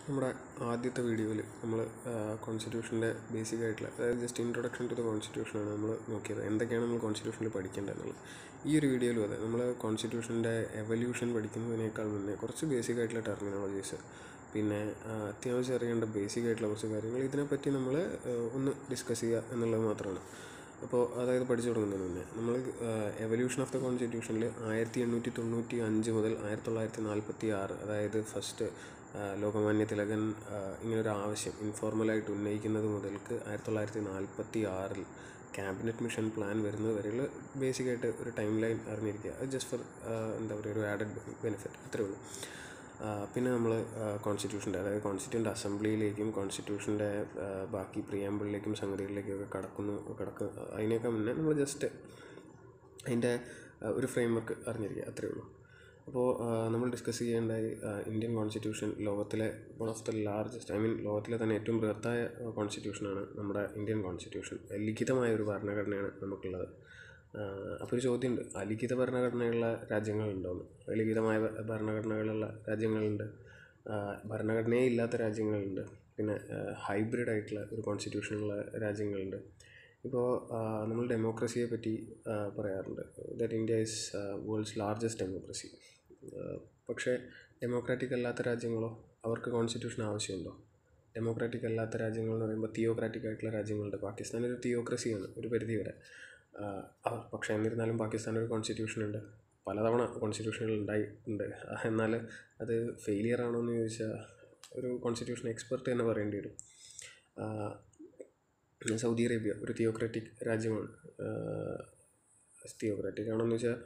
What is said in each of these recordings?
നമ്മുടെ ആദ്യത്തെ വീഡിയോയിൽ നമ്മൾ കോൺസ്റ്റിറ്റ്യൂഷൻ്റെ ബേസിക് ആയിട്ടുള്ള അതായത് ജസ്റ്റ് ഇൻട്രൊഡക്ഷൻ ടു ദ കോൺസ്റ്റിറ്റ്യൂഷനാണ് നമ്മൾ നോക്കിയത് എന്തൊക്കെയാണ് നമ്മൾ കോൺസ്റ്റിറ്റ്യൂഷനിൽ പഠിക്കേണ്ടതെന്നുള്ളത് ഈ ഒരു വീഡിയോയിലും അതെ നമ്മൾ കോൺസ്റ്റിറ്റ്യൂഷൻ്റെ എവല്യൂഷൻ പഠിക്കുന്നതിനേക്കാൾ മുന്നേ കുറച്ച് ബേസിക് ആയിട്ടുള്ള ടെർമിനോളജീസ് പിന്നെ ആ, അത്യാവശ്യം അറിയേണ്ട ബേസിക് ആയിട്ടുള്ള കുറച്ച് കാര്യങ്ങൾ ഇതിനെപ്പറ്റി നമ്മൾ ഒന്ന് ഡിസ്കസ് ചെയ്യുക എന്നുള്ളത് മാത്രമാണ് അപ്പോൾ അതായത് പഠിച്ചു തുടങ്ങുന്നതിന് മുന്നേ നമ്മൾ എവല്യൂഷൻ ഓഫ് ദ കോൺസ്റ്റിറ്റ്യൂഷനിൽ ആയിരത്തി എണ്ണൂറ്റി തൊണ്ണൂറ്റി അഞ്ച് മുതൽ ആയിരത്തി തൊള്ളായിരത്തി നാൽപ്പത്തി ആറ് അതായത് ഫസ്റ്റ് ലോകമാന്യ തിലകൻ ആ, ഇങ്ങനൊരു ആവശ്യം ഇൻഫോർമലായിട്ട് ഉന്നയിക്കുന്നത് മുതൽക്ക് ആയിരത്തി തൊള്ളായിരത്തി നാൽപ്പത്തി ആറിൽ ക്യാബിനറ്റ് മിഷൻ പ്ലാൻ വരുന്നത് വരെയുള്ള ബേസിക്കായിട്ട് ഒരു ടൈം ലൈൻ അറിഞ്ഞിരിക്കുക അത് ജസ്റ്റ് ഫോർ എന്താ പറയുക ഒരു ആഡഡ് ബെനിഫിറ്റ് അത്രേ ഉള്ളൂ ആ, പിന്നെ നമ്മൾ കോൺസ്റ്റിറ്റ്യൂഷൻ്റെ അതായത് കോൺസ്റ്റിറ്റ്യൂൻ്റ് അസംബ്ലിയിലേക്കും കോൺസ്റ്റിറ്റ്യൂഷൻ്റെ ബാക്കി പ്രിയാമ്പിളിലേക്കും സംഗതികളിലേക്കൊക്കെ കടക്കുന്നു കടക്ക് അതിനേക്കാൾ മുന്നേ നമ്മൾ ജസ്റ്റ് അതിൻ്റെ ആ, ഒരു ഫ്രെയിം വർക്ക് അറിഞ്ഞിരിക്കുക അത്രേ ഉള്ളൂ അപ്പോൾ നമ്മൾ ഡിസ്കസ് ചെയ്യേണ്ടായി ആ, ഇന്ത്യൻ കോൺസ്റ്റിറ്റ്യൂഷൻ ലോകത്തിലെ one of the largest I mean ലോകത്തിലെ തന്നെ ഏറ്റവും ബൃഹത്തായ കോൺസ്റ്റിറ്റ്യൂഷനാണ് നമ്മുടെ ഇന്ത്യൻ കോൺസ്റ്റിറ്റ്യൂഷൻ ലിഖിതമായ ഒരു ഭരണഘടനയാണ് നമുക്കുള്ളത് അപ്പോൾ ഒരു ചോദ്യമുണ്ട് അലിഖിത ഭരണഘടനയുള്ള രാജ്യങ്ങളുണ്ടോയെന്ന് ലിഖിതമായ ഭ- ഭരണഘടനകളുള്ള രാജ്യങ്ങളുണ്ട് ആ, ഭരണഘടനയേ ഇല്ലാത്ത രാജ്യങ്ങളുണ്ട് പിന്നെ ഹൈബ്രിഡ് ആയിട്ടുള്ള ഒരു കോൺസ്റ്റിറ്റ്യൂഷനുള്ള രാജ്യങ്ങളുണ്ട് ഇപ്പോൾ നമ്മൾ ഡെമോക്രസിയെ പറ്റി ആ, പറയാറുണ്ട് that India is world's largest democracy പക്ഷേ ഡെമോക്രാറ്റിക് അല്ലാത്ത രാജ്യങ്ങളോ അവർക്ക് കോൺസ്റ്റിറ്റ്യൂഷൻ ആവശ്യമുണ്ടോ ഡെമോക്രാറ്റിക് അല്ലാത്ത രാജ്യങ്ങൾ എന്ന് പറയുമ്പോൾ തിയോക്രാറ്റിക് ആയിട്ടുള്ള രാജ്യങ്ങളുണ്ട് പാകിസ്ഥാൻ ഒരു തിയോക്രസിയാണ് ഒരു പരിധി വരെ ആ, അവർ പക്ഷേ എന്നിരുന്നാലും പാകിസ്ഥാൻ ഒരു കോൺസ്റ്റിറ്റ്യൂഷൻ ഉണ്ട് പലതവണ കോൺസ്റ്റിറ്റ്യൂഷനുകൾ ഉണ്ടായിട്ടുണ്ട് എന്നാൽ അത് ഫെയിലിയർ ആണോ എന്ന് ചോദിച്ചാൽ ഒരു കോൺസ്റ്റിറ്റ്യൂഷൻ എക്സ്പെർട്ട് തന്നെ പറയേണ്ടി വരും ആ, സൗദി അറേബ്യ ഒരു തിയോക്രാറ്റിക് രാജ്യമാണ് തിയോക്രാറ്റിക് ആണെന്ന് വെച്ചാൽ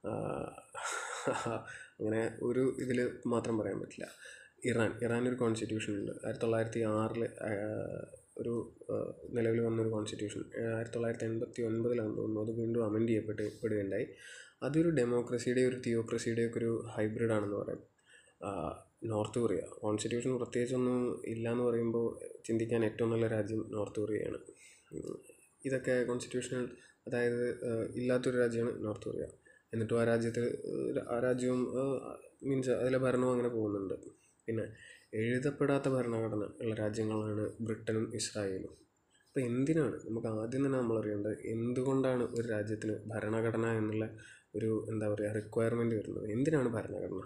അങ്ങനെ ഒരു ഇതിൽ മാത്രം പറയാൻ പറ്റില്ല ഇറാൻ ഇറാൻ ഒരു കോൺസ്റ്റിറ്റ്യൂഷൻ ഉണ്ട് ആയിരത്തി തൊള്ളായിരത്തി ആറിൽ ഒരു നിലവിൽ വന്നൊരു കോൺസ്റ്റിറ്റ്യൂഷൻ ആയിരത്തി തൊള്ളായിരത്തി എൺപത്തി ഒൻപതിലാണെന്ന് തോന്നുന്നു അത് വീണ്ടും അമെൻഡ് ചെയ്യപ്പെട്ട് പെടുകയുണ്ടായി അതൊരു ഡെമോക്രസിയുടെ ഒരു തിയോക്രസിയുടെ ഒക്കെ ഒരു ഹൈബ്രിഡ് ആണെന്ന് പറയാം ആ, നോർത്ത് കൊറിയ കോൺസ്റ്റിറ്റ്യൂഷൻ പ്രത്യേകിച്ചൊന്നും ഇല്ല എന്ന് പറയുമ്പോൾ ചിന്തിക്കാൻ ഏറ്റവും നല്ല രാജ്യം നോർത്ത് കൊറിയയാണ് ഉം. ഇതൊക്കെ കോൺസ്റ്റിറ്റ്യൂഷണൽ അതായത് ആ, ഇല്ലാത്തൊരു രാജ്യമാണ് നോർത്ത് കൊറിയ എന്നിട്ടും ആ രാജ്യത്ത് ആ, ആ രാജ്യവും മീൻസ് അതിലെ ഭരണവും അങ്ങനെ പോകുന്നുണ്ട് പിന്നെ എഴുതപ്പെടാത്ത ഭരണഘടന ഉള്ള രാജ്യങ്ങളാണ് ബ്രിട്ടനും ഇസ്രായേലും അപ്പോൾ എന്തിനാണ് നമുക്ക് ആദ്യം തന്നെ നമ്മൾ അറിയേണ്ടത് എന്തുകൊണ്ടാണ് ഒരു രാജ്യത്തിന് ഭരണഘടന എന്നുള്ള ഒരു എന്താ പറയുക റിക്വയർമെൻറ്റ് വരുന്നത് എന്തിനാണ് ഭരണഘടന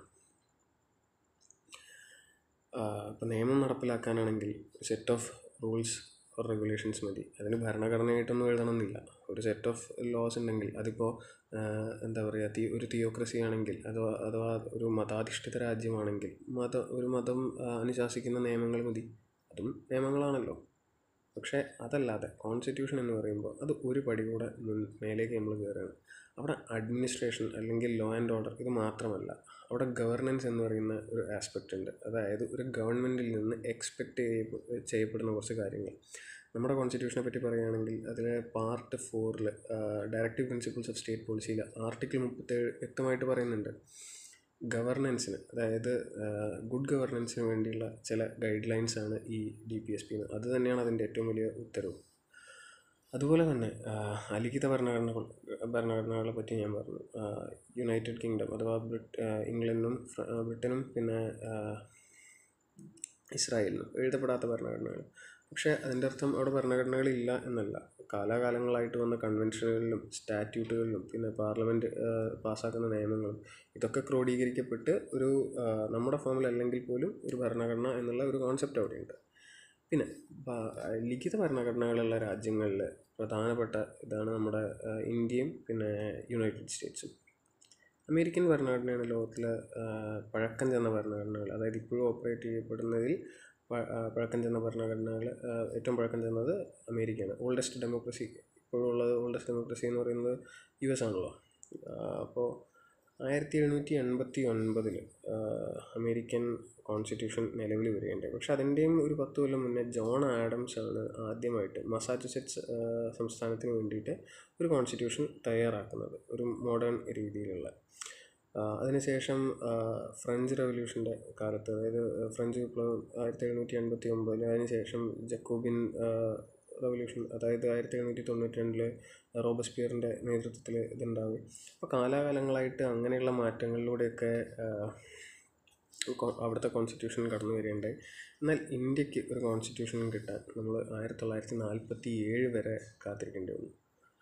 ഇപ്പോൾ നിയമം നടപ്പിലാക്കാനാണെങ്കിൽ set of rules or regulations മതി അതിന് ഭരണഘടനയായിട്ടൊന്നും എഴുതണമെന്നില്ല ഒരു സെറ്റ് ഓഫ് ലോസ് ഉണ്ടെങ്കിൽ അതിപ്പോൾ എന്താ പറയുക തി ഒരു തിയോക്രസി ആണെങ്കിൽ അഥവാ അഥവാ ഒരു മതാധിഷ്ഠിത രാജ്യമാണെങ്കിൽ മത ഒരു മതം ആ, അനുശാസിക്കുന്ന നിയമങ്ങൾ മതി അതും നിയമങ്ങളാണല്ലോ പക്ഷേ അതല്ലാതെ കോൺസ്റ്റിറ്റ്യൂഷൻ എന്ന് പറയുമ്പോൾ അത് ഒരു പടി കൂടെ മുൻ മേലേക്ക് നമ്മൾ കയറുകയാണ് അവിടെ അഡ്മിനിസ്ട്രേഷൻ അല്ലെങ്കിൽ ലോ ആൻഡ് ഓർഡർ ഇത് മാത്രമല്ല അവിടെ ഗവർണൻസ് എന്ന് പറയുന്ന ഒരു ആസ്പെക്റ്റ് ഉണ്ട് അതായത് ഒരു ഗവൺമെൻറ്റിൽ നിന്ന് എക്സ്പെക്റ്റ് ചെയ്യപ്പെടുന്ന കുറച്ച് കാര്യങ്ങൾ നമ്മുടെ കോൺസ്റ്റിറ്റ്യൂഷനെ പറ്റി പറയുകയാണെങ്കിൽ അതിൽ പാർട്ട് ഫോറിൽ ഡയറക്റ്റീവ് പ്രിൻസിപ്പിൾസ് ഓഫ് സ്റ്റേറ്റ് പോളിസിയിൽ ആർട്ടിക്കിൾ മുപ്പത്തേഴ് വ്യക്തമായിട്ട് പറയുന്നുണ്ട് ഗവർണൻസിന് അതായത് ഗുഡ് ഗവർണൻസിന് വേണ്ടിയുള്ള ചില ഗൈഡ് ലൈൻസ് ആണ് ഈ ഡി പി എസ് പി അത് തന്നെയാണ് അതിൻ്റെ ഏറ്റവും വലിയ ഉത്തരവ് അതുപോലെ തന്നെ ആ, അലിഖിത ഭരണഘടനകൾ ഭരണഘടനകളെ പറ്റി ഞാൻ പറഞ്ഞു ആ, യുണൈറ്റഡ് കിങ്ഡം അഥവാ ബ്രിട്ട് ആ, ഇംഗ്ലണ്ടും ഫ്ര- ആ, ബ്രിട്ടനും പിന്നെ ആ, ഇസ്രായേലിനും എഴുതപ്പെടാത്ത ഭരണഘടനകൾ പക്ഷേ അതിൻ്റെ അർത്ഥം അവിടെ ഭരണഘടനകളില്ല എന്നല്ല കാലാകാലങ്ങളായിട്ട് വന്ന കൺവെൻഷനുകളിലും സ്റ്റാറ്റ്യൂട്ടുകളിലും പിന്നെ പാർലമെൻറ്റ് പാസ്സാക്കുന്ന നിയമങ്ങളും ഇതൊക്കെ ക്രോഡീകരിക്കപ്പെട്ട് ഒരു ആ, നമ്മുടെ ഫോമിലല്ലെങ്കിൽ പോലും ഒരു ഭരണഘടന എന്നുള്ള ഒരു കോൺസെപ്റ്റ് അവിടെയുണ്ട് പിന്നെ ഭ- ലിഖിത ഭരണഘടനകളുള്ള രാജ്യങ്ങളിൽ പ്രധാനപ്പെട്ട ഇതാണ് നമ്മുടെ ആ, ഇന്ത്യയും പിന്നെ യുണൈറ്റഡ് സ്റ്റേറ്റ്സും അമേരിക്കൻ ഭരണഘടനയാണ് ലോകത്തിലെ ആ, പഴക്കം ചെന്ന ഭരണഘടനകൾ അതായത് ഇപ്പോഴും ഓപ്പറേറ്റ് ചെയ്യപ്പെടുന്നതിൽ പ- ആ, പഴക്കം ചെന്ന ഭരണഘടനകൾ ആ, ഏറ്റവും പഴക്കം ചെന്നത് അമേരിക്കയാണ് ഓൾഡസ്റ്റ് ഡെമോക്രസി ഇപ്പോഴും ഉള്ളത് ഓൾഡസ്റ്റ് ഡെമോക്രസി എന്ന് പറയുന്നത് യു എസ് ആണല്ലോ അപ്പോൾ ആയിരത്തി എഴുന്നൂറ്റി എൺപത്തി ഒൻപതിൽ അമേരിക്കൻ കോൺസ്റ്റിറ്റ്യൂഷൻ നിലവിൽ വരികയുണ്ടായി പക്ഷെ അതിൻ്റെയും ഒരു പത്ത് കൊല്ലം മുന്നേ ജോൺ ആഡംസ് ആണ് ആദ്യമായിട്ട് മസാച്ചുസെറ്റ്സ് ആ, സംസ്ഥാനത്തിന് വേണ്ടിയിട്ട് ഒരു കോൺസ്റ്റിറ്റ്യൂഷൻ തയ്യാറാക്കുന്നത് ഒരു മോഡേൺ രീതിയിലുള്ള ആ, അതിനുശേഷം ആ, ഫ്രഞ്ച് റവല്യൂഷൻ്റെ കാലത്ത് അതായത് ഫ്രഞ്ച് വിപ്ലവം ആയിരത്തി എഴുന്നൂറ്റി എൺപത്തി ഒമ്പതിൽ അതിനുശേഷം ജക്കോബിൻ ആ, റവല്യൂഷൻ അതായത് ആയിരത്തി എഴുന്നൂറ്റി തൊണ്ണൂറ്റി രണ്ടിൽ റോബസ്പിയറിൻ്റെ നേതൃത്വത്തിൽ ഇതുണ്ടാകും അപ്പോൾ കാലാകാലങ്ങളായിട്ട് അങ്ങനെയുള്ള മാറ്റങ്ങളിലൂടെയൊക്കെ ആ, കൊ- അവിടുത്തെ കോൺസ്റ്റിറ്റ്യൂഷൻ കടന്നു വരികയുണ്ടായി എന്നാൽ ഇന്ത്യക്ക് ഒരു കോൺസ്റ്റിറ്റ്യൂഷൻ കിട്ടാൻ നമ്മൾ ആയിരത്തി തൊള്ളായിരത്തി നാൽപ്പത്തി ഏഴ് വരെ കാത്തിരിക്കേണ്ടി വന്നു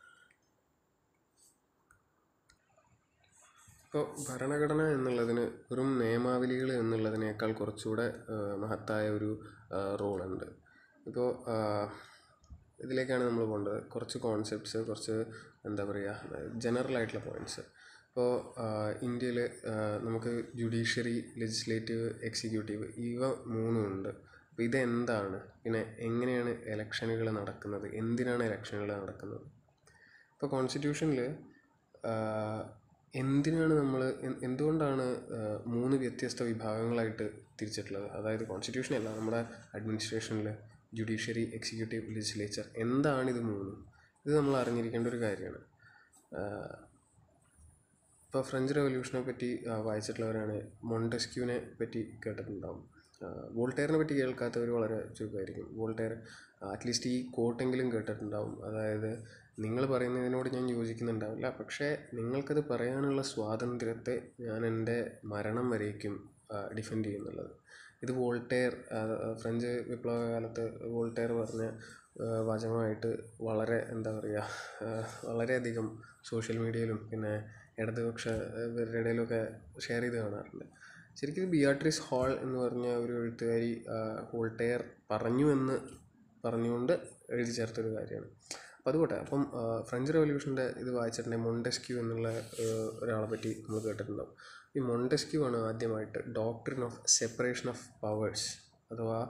ഇപ്പോൾ ഭരണഘടന എന്നുള്ളതിന് വെറും നിയമാവലികൾ എന്നുള്ളതിനേക്കാൾ കുറച്ചുകൂടെ ആ, മഹത്തായ ഒരു റോളുണ്ട് ഇപ്പോൾ ഇതിലേക്കാണ് നമ്മൾ പോകേണ്ടത് കുറച്ച് കോൺസെപ്റ്റ്സ് കുറച്ച് എന്താ പറയുക ജനറൽ ആയിട്ടുള്ള പോയിൻറ്റ്സ് ഇപ്പോൾ ഇന്ത്യയിൽ നമുക്ക് ജുഡീഷ്യറി ലെജിസ്ലേറ്റീവ് എക്സിക്യൂട്ടീവ് ഇവ മൂന്നും ഉണ്ട് അപ്പോൾ ഇതെന്താണ് പിന്നെ എങ്ങനെയാണ് ഇലക്ഷനുകൾ നടക്കുന്നത് എന്തിനാണ് ഇലക്ഷനുകൾ നടക്കുന്നത് ഇപ്പോൾ കോൺസ്റ്റിറ്റ്യൂഷനിൽ എന്തിനാണ് നമ്മൾ എന്തുകൊണ്ടാണ് ആ, മൂന്ന് വ്യത്യസ്ത വിഭാഗങ്ങളായിട്ട് തിരിച്ചിട്ടുള്ളത് അതായത് കോൺസ്റ്റിറ്റ്യൂഷൻ അല്ല നമ്മുടെ അഡ്മിനിസ്ട്രേഷനിൽ ജുഡീഷ്യറി എക്സിക്യൂട്ടീവ് ലെജിസ്ലേച്ചർ എന്താണ് ഇത് മൂന്നും ഇത് നമ്മൾ അറിഞ്ഞിരിക്കേണ്ട ഒരു കാര്യമാണ് ഇപ്പോൾ ഫ്രഞ്ച് റവല്യൂഷനെ പറ്റി ആ, വായിച്ചിട്ടുള്ളവരാണ് മോണ്ടസ്ക്യൂവിനെ പറ്റി കേട്ടിട്ടുണ്ടാവും ആ, വോൾട്ടയറിനെ പറ്റി കേൾക്കാത്തവർ വളരെ ചുരുക്കമായിരിക്കും വോൾട്ടയർ അറ്റ്ലീസ്റ്റ് ഈ കോട്ടെങ്കിലും കേട്ടിട്ടുണ്ടാവും അതായത് നിങ്ങൾ പറയുന്നതിനോട് ഞാൻ യോജിക്കുന്നുണ്ടാവില്ല പക്ഷേ നിങ്ങൾക്കത് പറയാനുള്ള സ്വാതന്ത്ര്യത്തെ ഞാൻ എൻ്റെ മരണം വരേക്കും ഡിഫെൻഡ് ചെയ്യുന്നുള്ളത് ഇത് വോൾട്ടയർ ആ, ഫ്രഞ്ച് വിപ്ലവ കാലത്ത് വോൾട്ടയർ പറഞ്ഞ ആ, വാചകമായിട്ട് വളരെ എന്താ പറയുക ആ, വളരെയധികം സോഷ്യൽ മീഡിയയിലും പിന്നെ ഇടതുപക്ഷ ഇവരുടെ ഇടയിലൊക്കെ ഷെയർ ചെയ്ത് കാണാറുണ്ട് ശരിക്കും ഇത് ബിയാട്രിസ് ഹാൾ എന്ന് പറഞ്ഞ ഒരു എഴുത്തുകാരി ആ, വോൾട്ടയർ പറഞ്ഞു എന്ന് പറഞ്ഞുകൊണ്ട് എഴുതി ചേർത്തൊരു കാര്യമാണ് അപ്പോൾ അതുകൊട്ടെ അപ്പം ആ, ഫ്രഞ്ച് റവല്യൂഷൻ്റെ ഇത് വായിച്ചിട്ടുണ്ടെങ്കിൽ മൊണ്ടസ്ക്യൂ എന്നുള്ള ആ, ഒരാളെ പറ്റി നമ്മൾ കേട്ടിട്ടുണ്ടാവും ഈ മൊണ്ടസ്ക്യൂ ആണ് ആദ്യമായിട്ട് doctrine of separation of powers അഥവാ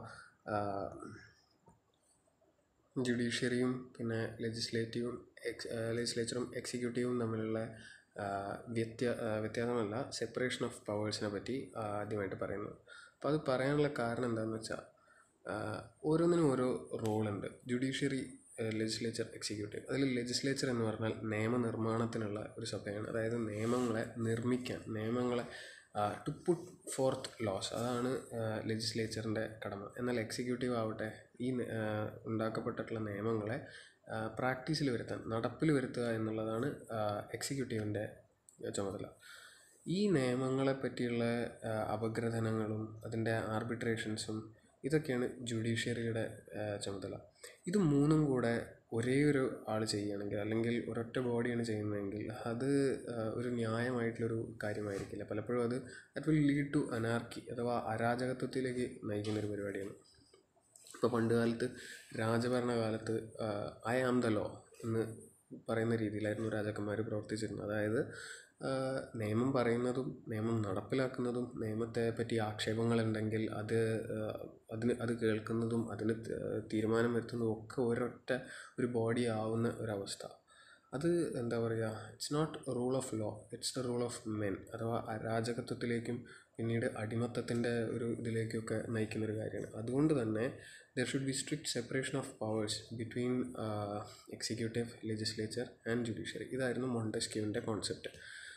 ജുഡീഷ്യറിയും പിന്നെ ലെജിസ്ലേറ്റീവും എക്സ് ലെജിസ്ലേച്ചറും എക്സിക്യൂട്ടീവും തമ്മിലുള്ള ആ, വ്യത്യ ആ, വ്യത്യാസമല്ല സെപ്പറേഷൻ ഓഫ് പവേഴ്സിനെ പറ്റി ആ, ആദ്യമായിട്ട് പറയുന്നത് അപ്പോൾ അത് പറയാനുള്ള കാരണം എന്താണെന്ന് വെച്ചാൽ ഓരോന്നിനും ഓരോ റോളുണ്ട് ജുഡീഷ്യറി ലെജിസ്ലേച്ചർ എക്സിക്യൂട്ടീവ് അതിൽ ലെജിസ്ലേച്ചർ എന്ന് പറഞ്ഞാൽ നിയമനിർമ്മാണത്തിനുള്ള ഒരു സഭയാണ് അതായത് നിയമങ്ങളെ നിർമ്മിക്കാൻ നിയമങ്ങളെ ടു പുട്ട് ഫോർത്ത് ലോസ് അതാണ് ലെജിസ്ലേച്ചറിൻ്റെ കടമ എന്നാൽ എക്സിക്യൂട്ടീവ് ആവട്ടെ ഈ ന- ആ, ഉണ്ടാക്കപ്പെട്ടിട്ടുള്ള നിയമങ്ങളെ പ്രാക്ടീസിൽ വരുത്താൻ നടപ്പിൽ വരുത്തുക എന്നുള്ളതാണ് എക്സിക്യൂട്ടീവിൻ്റെ ചുമതല ഈ നിയമങ്ങളെ പറ്റിയുള്ള ആ, അപഗ്രഥനങ്ങളും അതിൻ്റെ ആർബിട്രേഷൻസും ഇതൊക്കെയാണ് ജുഡീഷ്യറിയുടെ ആ, ചുമതല ഇത് മൂന്നും കൂടെ ഒരേ ഒരു ആൾ ചെയ്യുകയാണെങ്കിൽ അല്ലെങ്കിൽ ഒരൊറ്റ ബോഡിയാണ് ചെയ്യുന്നതെങ്കിൽ അത് ആ, ഒരു ന്യായമായിട്ടുള്ളൊരു കാര്യമായിരിക്കില്ല പലപ്പോഴും അത് that will lead to anarchy അഥവാ അരാജകത്വത്തിലേക്ക് നയിക്കുന്ന ഒരു പരിപാടിയാണ് ഇപ്പോൾ പണ്ട് കാലത്ത് രാജഭരണ കാലത്ത് ഐ ആം ദ ലോ എന്ന് പറയുന്ന രീതിയിലായിരുന്നു രാജാക്കന്മാർ പ്രവർത്തിച്ചിരുന്നത് അതായത് ആ, നിയമം പറയുന്നതും നിയമം നടപ്പിലാക്കുന്നതും നിയമത്തെ പറ്റി ആക്ഷേപങ്ങളുണ്ടെങ്കിൽ അത് ആ, അതിന് അത് കേൾക്കുന്നതും അതിന് ത- തീരുമാനം വരുത്തുന്നതും ഒക്കെ ഒരൊറ്റ ഒരു ബോഡി ആവുന്ന ഒരവസ്ഥ അത് എന്താ പറയുക it's not rule of law it's the rule of men അഥവാ അരാജകത്വത്തിലേക്കും പിന്നീട് അടിമത്തത്തിൻ്റെ ഒരു ഇതിലേക്കൊക്കെ നയിക്കുന്ന ഒരു കാര്യമാണ് അതുകൊണ്ട് തന്നെ there should be strict separation of powers between executive legislature and judiciary ഇതായിരുന്നു മോണ്ടസ്ക്യൂവിൻ്റെ കോൺസെപ്റ്റ്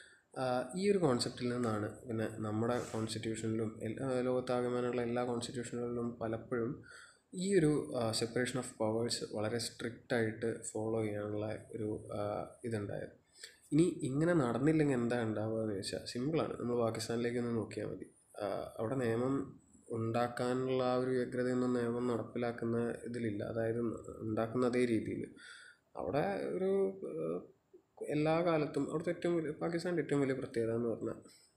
ഈ ഒരു കോൺസെപ്റ്റിൽ നിന്നാണ് പിന്നെ നമ്മുടെ കോൺസ്റ്റിറ്റ്യൂഷനിലും എല്ലാ ലോകത്താകമാനമുള്ള എല്ലാ കോൺസ്റ്റിറ്റ്യൂഷനുകളിലും പലപ്പോഴും ഈ ഒരു സെപ്പറേഷൻ ഓഫ് പവേഴ്സ് വളരെ സ്ട്രിക്റ്റ് ആയിട്ട് ഫോളോ ചെയ്യാനുള്ള ഒരു ആ, ഇതുണ്ടായത് ഇനി ഇങ്ങനെ നടന്നില്ലെങ്കിൽ എന്താ ഉണ്ടാവുക എന്ന് ചോദിച്ചാൽ സിമ്പിളാണ് നമ്മൾ പാകിസ്ഥാനിലേക്ക് ഒന്ന് നോക്കിയാൽ മതി ആ, അവിടെ നിയമം ഉണ്ടാക്കാനുള്ള ആ ഒരു വ്യഗ്രതയൊന്നും നിയമം നടപ്പിലാക്കുന്ന ഇതിലില്ല അതായത് ഉണ്ടാക്കുന്ന അതേ രീതിയിൽ അവിടെ ഒരു ആ, എല്ലാ കാലത്തും അവിടുത്തെ ഏറ്റവും വലിയ പാകിസ്ഥാൻ്റെ ഏറ്റവും വലിയ പ്രത്യേകത എന്ന് പറഞ്ഞാൽ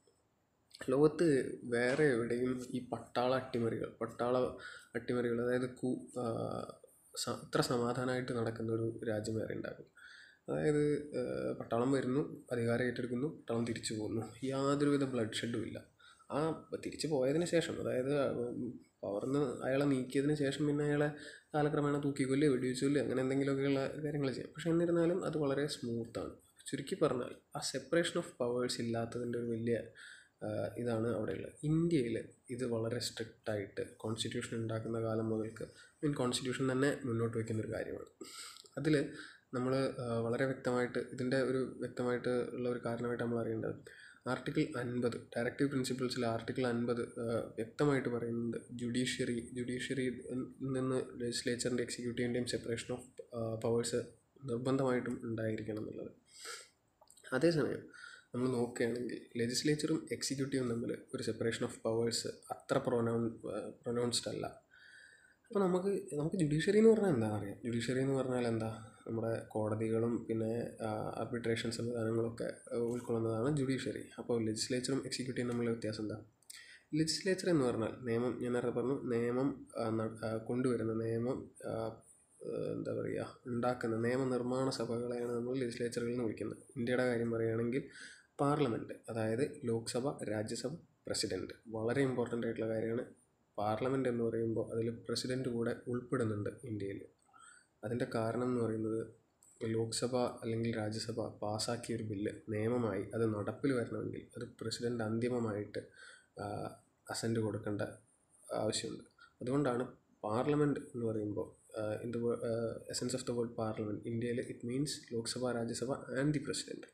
ലോകത്ത് വേറെ എവിടെയും ഈ പട്ടാള അട്ടിമറികൾ പട്ടാള അട്ടിമറികൾ അതായത് കു ആ, സ- ഇത്ര സമാധാനമായിട്ട് നടക്കുന്ന ഒരു രാജ്യം വേറെ ഉണ്ടാകും അതായത് ആ, പട്ടാളം വരുന്നു അധികാരം ഏറ്റെടുക്കുന്നു പട്ടാളം തിരിച്ചു പോകുന്നു യാതൊരുവിധ ബ്ലഡ് ഷെഡും ഇല്ല ആ തിരിച്ചു പോയതിന് ശേഷം അതായത് പവർന്ന് അയാളെ നീക്കിയതിന് ശേഷം പിന്നെ അയാളെ കാലക്രമേണ തൂക്കിക്കൊല്ലുക വെടിവെച്ചുകൊല്ലുക അങ്ങനെ എന്തെങ്കിലുമൊക്കെയുള്ള കാര്യങ്ങൾ ചെയ്യാം പക്ഷേ എന്നിരുന്നാലും അത് വളരെ സ്മൂത്താണ് ചുരുക്കി പറഞ്ഞാൽ ആ സെപ്പറേഷൻ ഓഫ് പവേഴ്സ് ഇല്ലാത്തതിൻ്റെ ഒരു വലിയ ആ, ഇതാണ് അവിടെയുള്ളത് ഇന്ത്യയിൽ ഇത് വളരെ സ്ട്രിക്റ്റ് ആയിട്ട് കോൺസ്റ്റിറ്റ്യൂഷൻ ഉണ്ടാക്കുന്ന കാലം മുതൽക്ക് മീൻ കോൺസ്റ്റിറ്റ്യൂഷൻ തന്നെ മുന്നോട്ട് വയ്ക്കുന്ന ഒരു കാര്യമാണ് അതിൽ നമ്മൾ വളരെ വ്യക്തമായിട്ട് ഇതിൻ്റെ ഒരു വ്യക്തമായിട്ട് ഉള്ള ഒരു കാരണമായിട്ട് നമ്മൾ അറിയേണ്ടത് ആർട്ടിക്കിൾ അൻപത് ഡയറക്റ്റീവ് പ്രിൻസിപ്പിൾസിൽ ആർട്ടിക്കിൾ അൻപത് വ്യക്തമായിട്ട് പറയുന്നത് ജുഡീഷ്യറി ജുഡീഷ്യറി നിന്ന് ലെജിസ്ലേച്ചറിൻ്റെ എക്സിക്യൂട്ടീവിൻ്റെയും സെപ്പറേഷൻ ഓഫ് പവേഴ്സ് നിർബന്ധമായിട്ടും ഉണ്ടായിരിക്കണം എന്നുള്ളത് അതേസമയം നമ്മൾ നോക്കുകയാണെങ്കിൽ ലെജിസ്ലേച്ചറും എക്സിക്യൂട്ടീവും തമ്മിൽ ഒരു സെപ്പറേഷൻ ഓഫ് പവേഴ്സ് അത്ര പ്രൊനൗൺ പ്രൊനൗൺസ്ഡ് അല്ല അപ്പോൾ നമുക്ക് നമുക്ക് ജുഡീഷ്യറി എന്ന് പറഞ്ഞാൽ എന്താ അറിയാം ജുഡീഷ്യറി എന്ന് പറഞ്ഞാൽ എന്താ നമ്മുടെ കോടതികളും പിന്നെ ആർബിട്രേഷൻ സംവിധാനങ്ങളൊക്കെ ഉൾക്കൊള്ളുന്നതാണ് ജുഡീഷ്യറി അപ്പോൾ ലെജിസ്ലേച്ചറും എക്സിക്യൂട്ടീവും തമ്മിലുള്ള വ്യത്യാസം എന്താ ലെജിസ്ലേച്ചർ എന്ന് പറഞ്ഞാൽ നിയമം ഞാൻ നേരത്തെ പറഞ്ഞു നിയമം കൊണ്ടുവരുന്ന നിയമം എന്താ പറയുക ഉണ്ടാക്കുന്ന നിയമനിർമ്മാണ സഭകളെയാണ് നമ്മൾ ലെജിസ്ലേച്ചറുകൾ എന്ന് വിളിക്കുന്നത് ഇന്ത്യയുടെ കാര്യം പറയുകയാണെങ്കിൽ പാർലമെൻറ്റ് അതായത് ലോക്സഭ രാജ്യസഭ പ്രസിഡൻറ്റ് വളരെ ഇമ്പോർട്ടൻ്റ് ആയിട്ടുള്ള കാര്യമാണ് പാർലമെൻറ്റ് എന്ന് പറയുമ്പോൾ അതിൽ പ്രസിഡൻറ്റ് കൂടെ ഉൾപ്പെടുന്നുണ്ട് ഇന്ത്യയിൽ അതിൻ്റെ കാരണം എന്ന് പറയുന്നത് ലോക്സഭ അല്ലെങ്കിൽ രാജ്യസഭ പാസ്സാക്കിയ ഒരു ബില്ല് നിയമമായി അത് നടപ്പിൽ വരണമെങ്കിൽ അത് പ്രസിഡൻ്റ് അന്തിമമായിട്ട് അസൻറ്റ് കൊടുക്കേണ്ട ആവശ്യമുണ്ട് അതുകൊണ്ടാണ് പാർലമെൻറ്റ് എന്ന് പറയുമ്പോൾ in the essence of the word parliament ഇന്ത്യയിൽ it means Lok Sabha Rajya Sabha and the president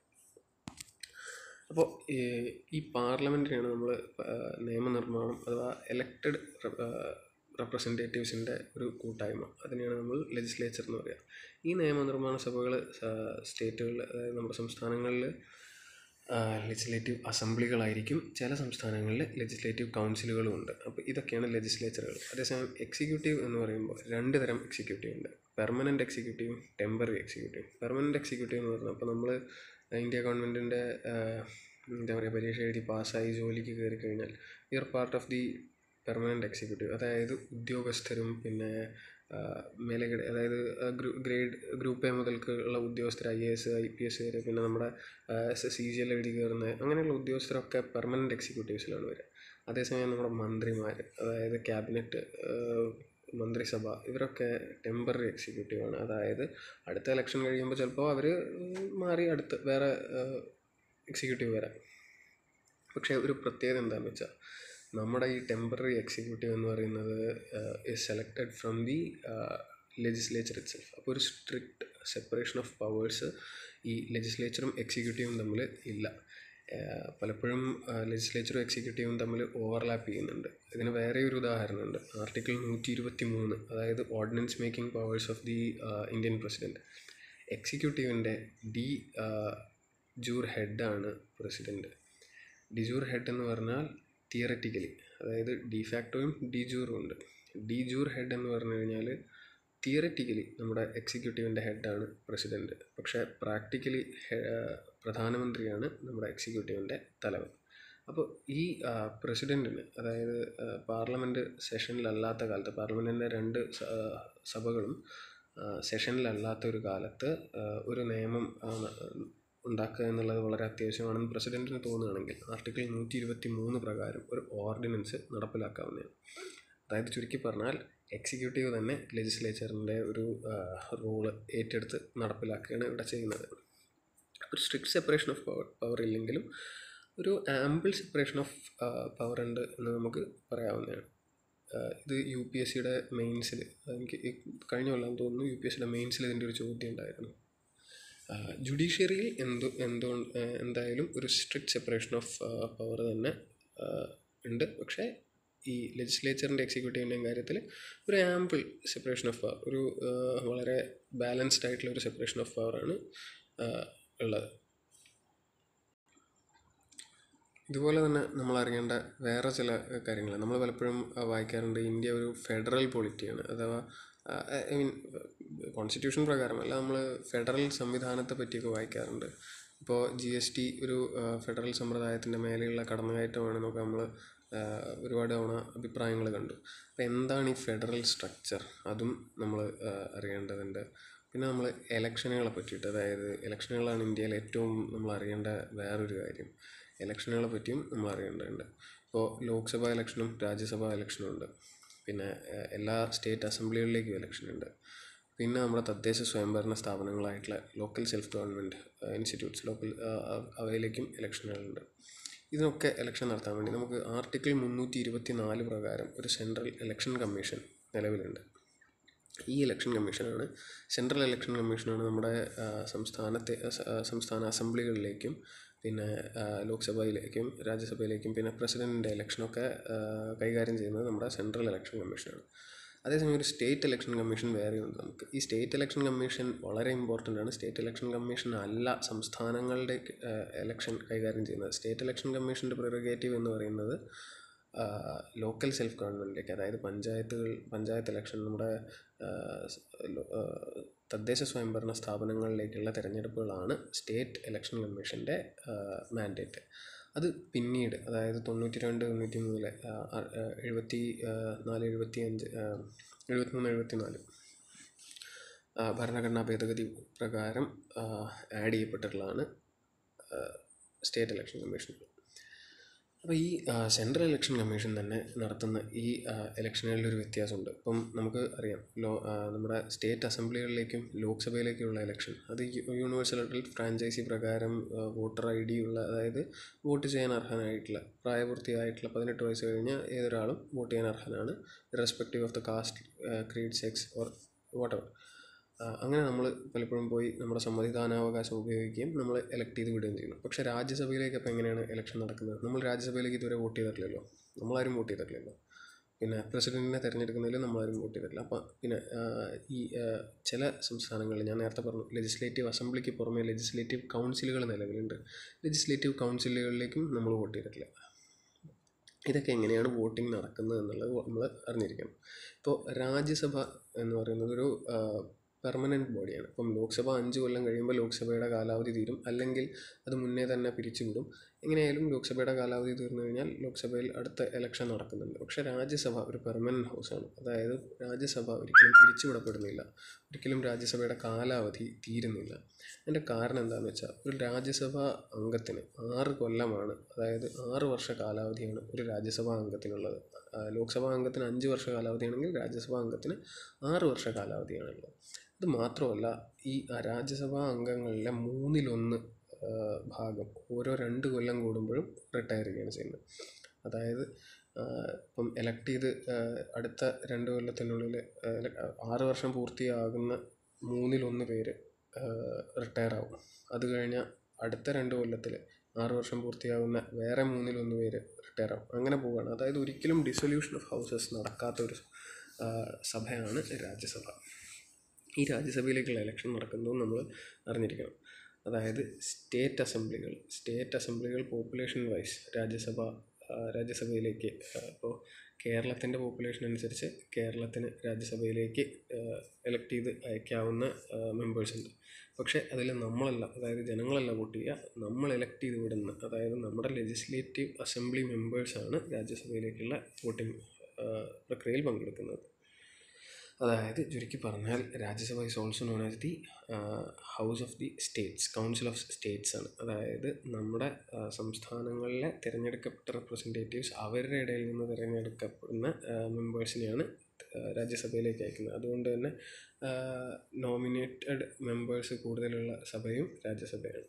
അപ്പോൾ ഈ പാർലമെൻറ്റിനെയാണ് നമ്മൾ നിയമനിർമ്മാണം അഥവാ എലക്റ്റഡ് റെപ്രസെൻറ്റേറ്റീവ്സിൻ്റെ ഒരു കൂട്ടായ്മ അതിനെയാണ് നമ്മൾ ലെജിസ്ലേച്ചർ എന്ന് പറയുക ഈ നിയമനിർമ്മാണ സഭകൾ സ്റ്റേറ്റുകളിൽ അതായത് നമ്മുടെ സംസ്ഥാനങ്ങളിൽ ലെജിസ്ലേറ്റീവ് അസംബ്ലികളായിരിക്കും ചില സംസ്ഥാനങ്ങളിൽ ലെജിസ്ലേറ്റീവ് കൗൺസിലുകളും ഉണ്ട് അപ്പോൾ ഇതൊക്കെയാണ് ലെജിസ്ലേച്ചറുകൾ അതേസമയം എക്സിക്യൂട്ടീവ് എന്ന് പറയുമ്പോൾ രണ്ട് തരം എക്സിക്യൂട്ടീവ് ഉണ്ട് പെർമനൻറ്റ് എക്സിക്യൂട്ടീവും ടെമ്പററി എക്സിക്യൂട്ടീവ് പെർമനൻറ്റ് എക്സിക്യൂട്ടീവ് എന്ന് പറഞ്ഞാൽ അപ്പോൾ നമ്മൾ ഇന്ത്യ ഗവൺമെൻറ്റിൻ്റെ എന്താ പറയുക പരീക്ഷ എഴുതി പാസ്സായി ജോലിക്ക് കയറി കഴിഞ്ഞാൽ you are part of the permanent executive അതായത് ഉദ്യോഗസ്ഥരും പിന്നെ മേലകിട അതായത് ഗ്രേഡ് ഗ്രൂപ്പ് എ മുതൽക്ക് ഉള്ള ഉദ്യോഗസ്ഥർ I A S I P S വരെ പിന്നെ നമ്മുടെ സി ജി എൽ എഴുതി കയറുന്ന അങ്ങനെയുള്ള ഉദ്യോഗസ്ഥരൊക്കെ പെർമനൻറ്റ് എക്സിക്യൂട്ടീവ്സിലാണ് വരിക അതേസമയം നമ്മുടെ മന്ത്രിമാർ അതായത് ക്യാബിനറ്റ് മന്ത്രിസഭ ഇവരൊക്കെ ടെമ്പററി എക്സിക്യൂട്ടീവാണ് അതായത് അടുത്ത ഇലക്ഷൻ കഴിയുമ്പോൾ ചിലപ്പോൾ അവർ മാറി അടുത്ത് വേറെ എക്സിക്യൂട്ടീവ് വരാം പക്ഷേ ഒരു പ്രത്യേകത എന്താണെന്ന് വെച്ചാൽ നമ്മുടെ ഈ ടെമ്പററി എക്സിക്യൂട്ടീവ് എന്ന് പറയുന്നത് is selected from the legislature itself അപ്പോൾ ഒരു സ്ട്രിക്റ്റ് സെപ്പറേഷൻ ഓഫ് പവേഴ്സ് ഈ ലെജിസ്ലേച്ചറും എക്സിക്യൂട്ടീവും തമ്മിൽ ഇല്ല പലപ്പോഴും ലെജിസ്ലേച്ചറും എക്സിക്യൂട്ടീവും തമ്മിൽ ഓവർലാപ്പ് ചെയ്യുന്നുണ്ട് ഇതിന് വേറെ ഒരു ഉദാഹരണമുണ്ട് ആർട്ടിക്കിൾ നൂറ്റി ഇരുപത്തി മൂന്ന് അതായത് ordinance making powers of the Indian president എക്സിക്യൂട്ടീവിൻ്റെ ഡി ജൂർ ഹെഡാണ് പ്രസിഡൻറ്റ് ഡിജൂർ ഹെഡ് എന്ന് പറഞ്ഞാൽ തിയററ്റിക്കലി അതായത് ഡിഫാക്ടോയും ഡിജൂറും ഉണ്ട് ഡിജൂർ ഹെഡ് എന്ന് പറഞ്ഞു കഴിഞ്ഞാൽ തിയററ്റിക്കലി നമ്മുടെ എക്സിക്യൂട്ടീവിൻ്റെ ഹെഡാണ് പ്രസിഡൻറ്റ് പക്ഷേ പ്രാക്ടിക്കലി പ്രധാനമന്ത്രിയാണ് നമ്മുടെ എക്സിക്യൂട്ടീവിൻ്റെ തലവൻ അപ്പോൾ ഈ പ്രസിഡൻറ്റിന് അതായത് പാർലമെൻറ്റ് സെഷനിലല്ലാത്ത കാലത്ത് പാർലമെൻറ്റിൻ്റെ രണ്ട് സഭകളും സെഷനിലല്ലാത്ത ഒരു കാലത്ത് ഒരു നിയമം ഉണ്ടാക്കുക എന്നുള്ളത് വളരെ അത്യാവശ്യമാണെന്ന് പ്രസിഡൻറ്റിന് തോന്നുകയാണെങ്കിൽ ആർട്ടിക്കിൾ നൂറ്റി ഇരുപത്തി മൂന്ന് പ്രകാരം ഒരു ഓർഡിനൻസ് നടപ്പിലാക്കാവുന്നതാണ് അതായത് ചുരുക്കി പറഞ്ഞാൽ എക്സിക്യൂട്ടീവ് തന്നെ ലെജിസ്ലേച്ചറിൻ്റെ ഒരു റോള് ഏറ്റെടുത്ത് നടപ്പിലാക്കുകയാണ് ഇവിടെ ചെയ്യുന്നത് ഒരു strict separation of power power ഇല്ലെങ്കിലും ഒരു ആമ്പിൾ സെപ്പറേഷൻ ഓഫ് പവർ ഉണ്ട് എന്ന് നമുക്ക് പറയാവുന്നതാണ് ഇത് യു പി എസ് സിയുടെ മെയിൻസിൽ എനിക്ക് കഴിഞ്ഞ കൊല്ലം തോന്നുന്നു യു പി എസ് സിയുടെ മെയിൻസിൽ ഇതിൻ്റെ ഒരു ചോദ്യം ഉണ്ടായിരുന്നു ജുഡീഷ്യറിയിൽ എന്ത് എന്തുകൊണ്ട് എന്തായാലും ഒരു സ്ട്രിക്റ്റ് സെപ്പറേഷൻ ഓഫ് പവർ തന്നെ ഉണ്ട് പക്ഷേ ഈ ലെജിസ്ലേച്ചറിൻ്റെ എക്സിക്യൂട്ടീവിൻ്റെയും കാര്യത്തിൽ ഒരു ആമ്പിൾ സെപ്പറേഷൻ ഓഫ് പവർ ഒരു വളരെ ബാലൻസ്ഡ് ആയിട്ടുള്ള ഒരു സെപ്പറേഷൻ ഓഫ് പവറാണ് ഉള്ളത് ഇതുപോലെ തന്നെ നമ്മൾ അറിയേണ്ട വേറെ ചില കാര്യങ്ങൾ നമ്മൾ പലപ്പോഴും വായിക്കാറുണ്ട് ഇന്ത്യ ഒരു ഫെഡറൽ പൊളിറ്റിയാണ് അഥവാ ഐ മീൻ കോൺസ്റ്റിറ്റ്യൂഷൻ പ്രകാരമല്ല നമ്മൾ ഫെഡറൽ സംവിധാനത്തെ പറ്റിയൊക്കെ വായിക്കാറുണ്ട് ഇപ്പോൾ ജി എസ് ടി ഒരു ഫെഡറൽ സമ്പ്രദായത്തിൻ്റെ മേലെയുള്ള കടന്നുകയറ്റമാണെന്നൊക്കെ നമ്മൾ ഒരുപാട് തവണ അഭിപ്രായങ്ങൾ കണ്ടു അപ്പോൾ എന്താണ് ഈ ഫെഡറൽ സ്ട്രക്ചർ അതും നമ്മൾ അറിയേണ്ടതുണ്ട് പിന്നെ നമ്മൾ ഇലക്ഷനുകളെ പറ്റിയിട്ട് അതായത് ഇലക്ഷനുകളാണ് ഇന്ത്യയിൽ ഏറ്റവും നമ്മൾ അറിയേണ്ട വേറൊരു കാര്യം ഇലക്ഷനുകളെ പറ്റിയും നമ്മൾ അറിയേണ്ടതുണ്ട് ഇപ്പോൾ ലോക്സഭ ഇലക്ഷനും രാജ്യസഭ ഇലക്ഷനും ഉണ്ട് പിന്നെ എല്ലാ സ്റ്റേറ്റ് അസംബ്ലികളിലേക്കും ഇലക്ഷൻ ഉണ്ട് പിന്നെ നമ്മുടെ തദ്ദേശ സ്വയംഭരണ സ്ഥാപനങ്ങളായിട്ടുള്ള local self government institutes local അവയിലേക്കും ഇലക്ഷനുകളുണ്ട് ഇതിനൊക്കെ ഇലക്ഷൻ നടത്താൻ വേണ്ടി നമുക്ക് ആർട്ടിക്കിൾ മുന്നൂറ്റി ഇരുപത്തി നാല് പ്രകാരം ഒരു സെൻട്രൽ ഇലക്ഷൻ കമ്മീഷൻ നിലവിലുണ്ട് ഈ ഇലക്ഷൻ കമ്മീഷനാണ് സെൻട്രൽ ഇലക്ഷൻ കമ്മീഷനാണ് നമ്മുടെ സംസ്ഥാനത്തെ സംസ്ഥാന അസംബ്ലികളിലേക്കും പിന്നെ ലോക്സഭയിലേക്കും രാജ്യസഭയിലേക്കും പിന്നെ പ്രസിഡൻറ്റിൻ്റെ ഇലക്ഷനൊക്കെ കൈകാര്യം ചെയ്യുന്നത് നമ്മുടെ സെൻട്രൽ ഇലക്ഷൻ കമ്മീഷനാണ് അതേസമയം ഒരു സ്റ്റേറ്റ് ഇലക്ഷൻ കമ്മീഷൻ വേറെ ഉണ്ട് നമുക്ക് ഈ സ്റ്റേറ്റ് ഇലക്ഷൻ കമ്മീഷൻ വളരെ ഇമ്പോർട്ടൻ്റ് ആണ് സ്റ്റേറ്റ് ഇലക്ഷൻ കമ്മീഷൻ അല്ല സംസ്ഥാനങ്ങളുടെ ഇലക്ഷൻ കൈകാര്യം ചെയ്യുന്നത് സ്റ്റേറ്റ് ഇലക്ഷൻ കമ്മീഷൻ്റെ പ്രിറഗേറ്റീവ് എന്ന് പറയുന്നത് ലോക്കൽ സെൽഫ് ഗവൺമെൻറ്റിലേക്ക് അതായത് പഞ്ചായത്തുകൾ പഞ്ചായത്ത് ഇലക്ഷൻ നമ്മുടെ തദ്ദേശ സ്വയംഭരണ സ്ഥാപനങ്ങളിലേക്കുള്ള തിരഞ്ഞെടുപ്പുകളാണ് സ്റ്റേറ്റ് ഇലക്ഷൻ കമ്മീഷൻ്റെ മാൻഡേറ്റ് അത് പിന്നീട് അതായത് തൊണ്ണൂറ്റി രണ്ട് തൊണ്ണൂറ്റി മൂന്നിലെ എഴുപത്തി നാല് എഴുപത്തി അഞ്ച് എഴുപത്തി മൂന്ന് എഴുപത്തി നാല് ഭരണഘടനാ ഭേദഗതി പ്രകാരം ആഡ് ചെയ്യപ്പെട്ടിട്ടുള്ളതാണ് സ്റ്റേറ്റ് ഇലക്ഷൻ കമ്മീഷൻ അപ്പോൾ ഈ സെൻട്രൽ ഇലക്ഷൻ കമ്മീഷൻ തന്നെ നടത്തുന്ന ഈ ഇലക്ഷനുകളിൽ ഒരു വ്യത്യാസമുണ്ട് ഇപ്പം നമുക്ക് അറിയാം ലോ നമ്മുടെ സ്റ്റേറ്റ് അസംബ്ലികളിലേക്കും ലോക്സഭയിലേക്കുള്ള ഇലക്ഷൻ അത് യൂണിവേഴ്സൽ അഡൽട്ട് ഫ്രാഞ്ചൈസി പ്രകാരം വോട്ടർ ഐ ഡി ഉള്ള അതായത് വോട്ട് ചെയ്യാൻ അർഹനായിട്ടുള്ള പ്രായപൂർത്തിയായിട്ടുള്ള പതിനെട്ട് വയസ്സ് കഴിഞ്ഞ ഏതൊരാളും വോട്ട് ചെയ്യാൻ അർഹനാണ് respective of the caste creed sex or what അങ്ങനെ നമ്മൾ പലപ്പോഴും പോയി നമ്മുടെ സമ്മതിദാനാവകാശം ഉപയോഗിക്കുകയും നമ്മൾ എലക്ട് ചെയ്ത് വിടുകയും ചെയ്യുന്നു പക്ഷേ രാജ്യസഭയിലേക്ക് അപ്പോൾ എങ്ങനെയാണ് ഇലക്ഷൻ നടക്കുന്നത് നമ്മൾ രാജ്യസഭയിലേക്ക് ഇതുവരെ വോട്ട് ചെയ്തിട്ടില്ലല്ലോ നമ്മളാരും വോട്ട് ചെയ്തിട്ടില്ലല്ലോ പിന്നെ പ്രസിഡൻറ്റിനെ തിരഞ്ഞെടുക്കുന്നതിൽ നമ്മളാരും വോട്ട് ചെയ്തിട്ടില്ല അപ്പം പിന്നെ ഈ ചില സംസ്ഥാനങ്ങളിൽ ഞാൻ നേരത്തെ പറഞ്ഞു ലെജിസ്ലേറ്റീവ് അസംബ്ലിക്ക് പുറമെ ലെജിസ്ലേറ്റീവ് കൗൺസിലുകൾ നിലവിലുണ്ട് ലെജിസ്ലേറ്റീവ് കൗൺസിലുകളിലേക്കും നമ്മൾ വോട്ട് ചെയ്തിട്ടില്ല ഇതൊക്കെ എങ്ങനെയാണ് വോട്ടിംഗ് നടക്കുന്നത് എന്നുള്ളത് നമ്മൾ അറിഞ്ഞിരിക്കണം ഇപ്പോൾ രാജ്യസഭ എന്ന് പറയുന്നത് ഒരു പെർമനൻറ്റ് ബോഡിയാണ് ഇപ്പം ലോക്സഭ അഞ്ച് കൊല്ലം കഴിയുമ്പോൾ ലോക്സഭയുടെ കാലാവധി തീരും അല്ലെങ്കിൽ അത് മുന്നേ തന്നെ പിരിച്ചുവിടും എങ്ങനെയായാലും ലോക്സഭയുടെ കാലാവധി തീർന്നു കഴിഞ്ഞാൽ ലോക്സഭയിൽ അടുത്ത ഇലക്ഷൻ നടക്കുന്നുണ്ട് പക്ഷേ രാജ്യസഭ ഒരു പെർമനൻറ്റ് ഹൗസാണ് അതായത് രാജ്യസഭ ഒരിക്കലും പിരിച്ചുവിടപ്പെടുന്നില്ല ഒരിക്കലും രാജ്യസഭയുടെ കാലാവധി തീരുന്നില്ല അതിൻ്റെ കാരണം എന്താണെന്ന് വെച്ചാൽ ഒരു രാജ്യസഭാ അംഗത്തിന് ആറ് കൊല്ലമാണ് അതായത് ആറ് വർഷ കാലാവധിയാണ് ഒരു രാജ്യസഭാ അംഗത്തിനുള്ളത് ലോക്സഭാ അംഗത്തിന് അഞ്ച് വർഷ കാലാവധിയാണെങ്കിൽ രാജ്യസഭാ അംഗത്തിന് ആറ് വർഷ കാലാവധിയാണുള്ളത് ഇത് മാത്രമല്ല ഈ രാജ്യസഭാ അംഗങ്ങളിലെ മൂന്നിലൊന്ന് ഭാഗം ഓരോ രണ്ട് കൊല്ലം കൂടുമ്പോഴും റിട്ടയർ ചെയ്യുകയാണ് ചെയ്യുന്നത് അതായത് ഇപ്പം എലക്ട് ചെയ്ത് അടുത്ത രണ്ട് കൊല്ലത്തിനുള്ളിൽ ആറ് വർഷം പൂർത്തിയാകുന്ന മൂന്നിലൊന്ന് പേര് റിട്ടയർ ആവും അത് കഴിഞ്ഞാൽ അടുത്ത രണ്ട് കൊല്ലത്തിൽ ആറ് വർഷം പൂർത്തിയാകുന്ന വേറെ മൂന്നിലൊന്ന് പേര് റിട്ടയർ ആവും അങ്ങനെ പോവുകയാണ് അതായത് ഒരിക്കലും ഡിസൊല്യൂഷൻ ഓഫ് ഹൗസസ് നടക്കാത്ത ഒരു സഭയാണ് രാജ്യസഭ ഈ രാജ്യസഭയിലേക്കുള്ള ഇലക്ഷൻ നടക്കുന്നതും നമ്മൾ അറിഞ്ഞിരിക്കണം അതായത് സ്റ്റേറ്റ് അസംബ്ലികൾ സ്റ്റേറ്റ് അസംബ്ലികൾ പോപ്പുലേഷൻ വൈസ് രാജ്യസഭ രാജ്യസഭയിലേക്ക് ഇപ്പോൾ കേരളത്തിൻ്റെ പോപ്പുലേഷൻ അനുസരിച്ച് കേരളത്തിന് രാജ്യസഭയിലേക്ക് എലക്ട് ചെയ്ത് അയക്കാവുന്ന മെമ്പേഴ്സ് ഉണ്ട് പക്ഷേ അതിൽ നമ്മളല്ല അതായത് ജനങ്ങളല്ല വോട്ട് ചെയ്യുക നമ്മൾ എലക്ട് ചെയ്ത് വിടുന്ന അതായത് നമ്മുടെ ലെജിസ്ലേറ്റീവ് അസംബ്ലി മെമ്പേഴ്സാണ് രാജ്യസഭയിലേക്കുള്ള വോട്ടിംഗ് പ്രക്രിയയിൽ പങ്കെടുക്കുന്നത് അതായത് ചുരുക്കി പറഞ്ഞാൽ Rajya Sabha is also known as the house of the states council of states ആണ് അതായത് നമ്മുടെ സംസ്ഥാനങ്ങളിലെ തിരഞ്ഞെടുക്കപ്പെട്ട റെപ്രസെൻറ്റേറ്റീവ്സ് അവരുടെ ഇടയിൽ നിന്ന് തിരഞ്ഞെടുക്കപ്പെടുന്ന മെമ്പേഴ്സിനെയാണ് രാജ്യസഭയിലേക്ക് അയക്കുന്നത് അതുകൊണ്ട് തന്നെ നോമിനേറ്റഡ് മെമ്പേഴ്സ് കൂടുതലുള്ള സഭയും രാജ്യസഭയാണ്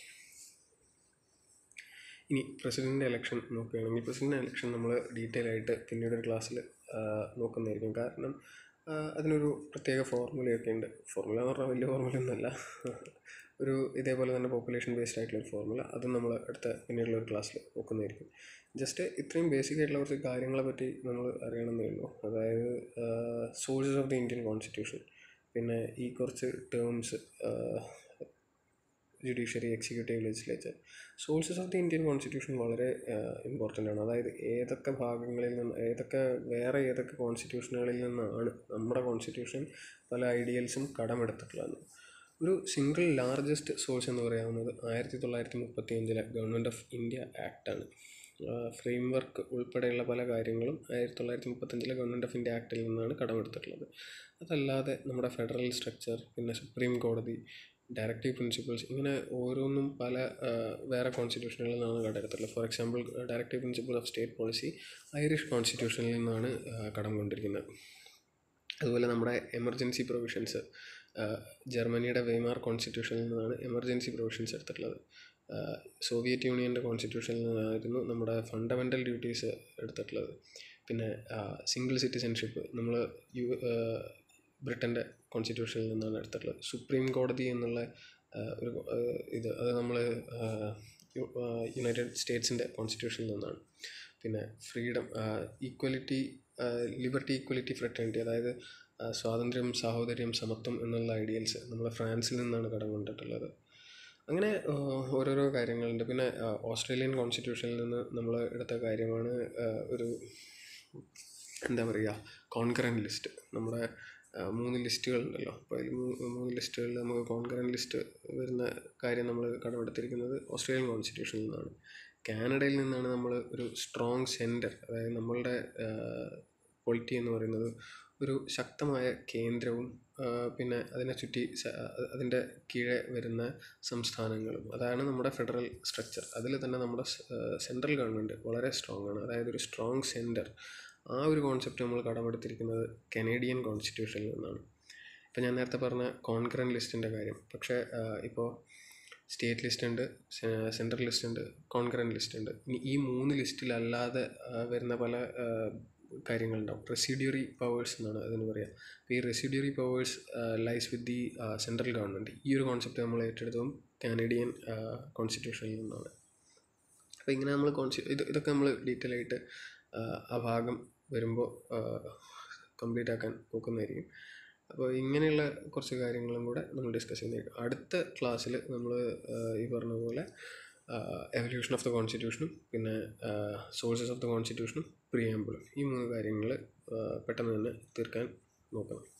ഇനി പ്രസിഡൻ്റ് ഇലക്ഷൻ നോക്കുകയാണെങ്കിൽ പ്രസിഡൻ്റ് ഇലക്ഷൻ നമ്മൾ ഡീറ്റെയിൽ ആയിട്ട് പിന്നീട് ഒരു ക്ലാസ്സിൽ നോക്കുന്നതായിരിക്കും കാരണം അതിനൊരു പ്രത്യേക ഫോർമുലയൊക്കെ ഉണ്ട് ഫോർമുല എന്ന് പറഞ്ഞാൽ വലിയ ഫോർമുലയൊന്നുമല്ല ഒരു ഇതേപോലെ തന്നെ പോപ്പുലേഷൻ ബേസ്ഡ് ആയിട്ടുള്ള ഒരു ഫോർമുല അതും നമ്മൾ അടുത്ത പിന്നീടുള്ള ഒരു ക്ലാസ്സിൽ നോക്കുന്നതായിരിക്കും ജസ്റ്റ് ഇത്രയും ബേസിക് ആയിട്ടുള്ള കുറച്ച് കാര്യങ്ങളെ പറ്റി നമ്മൾ അറിയണമെന്നേ ഉള്ളൂ അതായത് sources of the Indian constitution പിന്നെ ഈ കുറച്ച് terms judiciary executive legislature sources of the Indian constitution വളരെ ഇമ്പോർട്ടൻ്റ് ആണ് അതായത് ഏതൊക്കെ ഭാഗങ്ങളിൽ നിന്ന് ഏതൊക്കെ വേറെ ഏതൊക്കെ കോൺസ്റ്റിറ്റ്യൂഷനുകളിൽ നിന്നാണ് നമ്മുടെ കോൺസ്റ്റിറ്റ്യൂഷൻ പല ഐഡിയൽസും കടമെടുത്തിട്ടുള്ളത് ഒരു സിംഗിൾ ലാർജസ്റ്റ് സോഴ്സ് എന്ന് പറയാവുന്നത് ആയിരത്തി തൊള്ളായിരത്തി മുപ്പത്തി അഞ്ചിലെ ഗവൺമെൻറ് ഓഫ് ഇന്ത്യ ആക്റ്റാണ് ഫ്രെയിം വർക്ക് ഉൾപ്പെടെയുള്ള പല കാര്യങ്ങളും ആയിരത്തി തൊള്ളായിരത്തി മുപ്പത്തഞ്ചിലെ ഗവൺമെൻറ് ഓഫ് ഇന്ത്യ ആക്റ്റിൽ നിന്നാണ് കടമെടുത്തിട്ടുള്ളത് അതല്ലാതെ നമ്മുടെ ഫെഡറൽ സ്ട്രക്ചർ പിന്നെ സുപ്രീം കോടതി ഡയറക്റ്റീവ് പ്രിൻസിപ്പിൾസ് ഇങ്ങനെ ഓരോന്നും പല വേറെ കോൺസ്റ്റിറ്റ്യൂഷനുകളിൽ നിന്നാണ് കടമെടുത്തിട്ടുള്ളത് for example directive principle of state policy Irish കോൺസ്റ്റിറ്റ്യൂഷനിൽ നിന്നാണ് കടം കൊണ്ടിരിക്കുന്നത് അതുപോലെ നമ്മുടെ എമർജൻസി പ്രൊവിഷൻസ് ജർമ്മനിയുടെ വെയ്മാർ കോൺസ്റ്റിറ്റ്യൂഷനിൽ നിന്നാണ് എമർജൻസി പ്രൊവിഷൻസ് എടുത്തിട്ടുള്ളത് സോവിയറ്റ് യൂണിയൻ്റെ കോൺസ്റ്റിറ്റ്യൂഷനിൽ നിന്നായിരുന്നു നമ്മുടെ ഫണ്ടമെൻ്റൽ ഡ്യൂട്ടീസ് എടുത്തിട്ടുള്ളത് പിന്നെ സിംഗിൾ സിറ്റിസൺഷിപ്പ് നമ്മൾ യു ബ്രിട്ടൻ്റെ കോൺസ്റ്റിറ്റ്യൂഷനിൽ നിന്നാണ് എടുത്തിട്ടുള്ളത് സുപ്രീം കോടതി എന്നുള്ള ഒരു ഇത് അത് നമ്മൾ യുണൈറ്റഡ് സ്റ്റേറ്റ്സിൻ്റെ കോൺസ്റ്റിറ്റ്യൂഷനിൽ നിന്നാണ് പിന്നെ freedom equality liberty equality fraternity അതായത് ആ, സ്വാതന്ത്ര്യം സാഹോദര്യം സമത്വം എന്നുള്ള ഐഡിയൽസ് നമ്മൾ ഫ്രാൻസിൽ നിന്നാണ് കടം കൊണ്ടിട്ടുള്ളത് അങ്ങനെ ആ, ഓരോരോ കാര്യങ്ങളുണ്ട് പിന്നെ ആ, ഓസ്ട്രേലിയൻ കോൺസ്റ്റിറ്റ്യൂഷനിൽ നിന്ന് നമ്മൾ എടുത്ത കാര്യമാണ് ആ, ഒരു എന്താ പറയുക കോൺകറൻറ്റ് ലിസ്റ്റ് നമ്മുടെ ആ, മൂന്ന് ലിസ്റ്റുകളുണ്ടല്ലോ അപ്പോൾ അതിൽ മൂന്ന് ലിസ്റ്റുകളിൽ നമുക്ക് കോൺകറൻറ്റ് ലിസ്റ്റ് വരുന്ന കാര്യം നമ്മൾ കടമെടുത്തിരിക്കുന്നത് ഓസ്ട്രേലിയൻ കോൺസ്റ്റിറ്റ്യൂഷനിൽ നിന്നാണ് കാനഡയിൽ നിന്നാണ് നമ്മൾ ഒരു സ്ട്രോങ് സെൻറ്റർ അതായത് നമ്മളുടെ പൊളിറ്റി എന്ന് പറയുന്നത് ഒരു ശക്തമായ കേന്ദ്രവും ആ, പിന്നെ അതിനെ ചുറ്റി സ- അതിൻ്റെ കീഴെ വരുന്ന സംസ്ഥാനങ്ങളും അതാണ് നമ്മുടെ ഫെഡറൽ സ്ട്രക്ചർ അതിൽ തന്നെ നമ്മുടെ സെൻട്രൽ ഗവൺമെൻറ് വളരെ സ്ട്രോങ് ആണ് അതായത് ഒരു സ്ട്രോങ് സെൻറ്റർ ആ ഒരു കോൺസെപ്റ്റ് നമ്മൾ കടമെടുത്തിരിക്കുന്നത് കനേഡിയൻ കോൺസ്റ്റിറ്റ്യൂഷനിൽ നിന്നാണ് ഇപ്പം ഞാൻ നേരത്തെ പറഞ്ഞ കോൺകറൻറ്റ് ലിസ്റ്റിൻ്റെ കാര്യം പക്ഷേ ഇപ്പോൾ സ്റ്റേറ്റ് ലിസ്റ്റ് ഉണ്ട് സെൻട്രൽ ലിസ്റ്റ് ഉണ്ട് കോൺകറൻറ്റ് ലിസ്റ്റ് ഉണ്ട് ഇനി ഈ മൂന്ന് ലിസ്റ്റിലല്ലാതെ ആ, വരുന്ന പല ആ, കാര്യങ്ങളുണ്ടാവും റെസിഡ്യൂറി പവേഴ്സ് എന്നാണ് അതിന് പറയുക അപ്പോൾ ഈ residuary powers lies with the central government ഈ ഒരു കോൺസെപ്റ്റ് നമ്മൾ ഏറ്റെടുത്തതും കാനഡിയൻ കോൺസ്റ്റിറ്റ്യൂഷനിൽ നിന്നാണ് അപ്പോൾ ഇങ്ങനെ നമ്മൾ കോൺസ്റ്റി ഇത് ഇതൊക്കെ നമ്മൾ ഡീറ്റെയിൽ ആയിട്ട് ആ, ആ ഭാഗം വരുമ്പോൾ കംപ്ലീറ്റ് ആക്കാൻ നോക്കുന്നതായിരിക്കും അപ്പോൾ ഇങ്ങനെയുള്ള കുറച്ച് കാര്യങ്ങളും കൂടെ നമ്മൾ ഡിസ്കസ് ചെയ്യുന്നതായിരിക്കും അടുത്ത ക്ലാസ്സിൽ നമ്മൾ ഈ പറഞ്ഞ പോലെ എവല്യൂഷൻ ഓഫ് ദ കോൺസ്റ്റിറ്റ്യൂഷനും പിന്നെ സോഴ്സസ് ഓഫ് ദ കോൺസ്റ്റിറ്റ്യൂഷനും പ്രിയാമ്പിളും ഈ മൂന്ന് കാര്യങ്ങൾ പെട്ടെന്ന് തന്നെ തീർക്കാൻ നോക്കണം